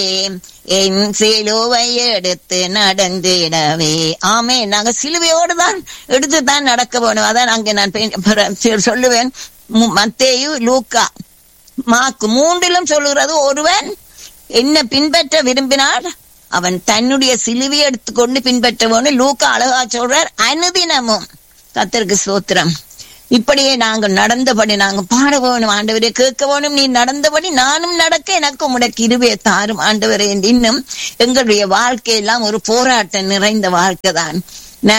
என் சிலுவை எடுத்து நடந்திடவே ஆமே நாங்க சிலுவையோடு தான் எடுத்து தான் நடக்க போனோம் அதான் அங்கே நான் பெ- பிற- சொல்லுவேன் மு- மத்தேயு லூக்கா மாக்கு மூன்றிலும் சொல்லுகிறது ஒருவன் என்ன பின்பற்ற விரும்பினார் அவன் தன்னுடைய சிலுவையை எடுத்துக்கொண்டு பின்பற்றவோன்னு லூக்கா அழகா சொல்றார் அனுதினமும் கத்தருக்கு சோத்திரம் இப்படியே நாங்க நடந்தபடி நாங்க பாட வேணும் ஆண்டவரே கேட்க வேணும் நீ நடந்தபடி நானும் நடக்க எனக்கு உடைய கிருபையை தாரும் ஆண்டவரே என்று இன்னும் எங்களுடைய வாழ்க்கையெல்லாம் ஒரு போராட்டம் நிறைந்த வாழ்க்கை தான்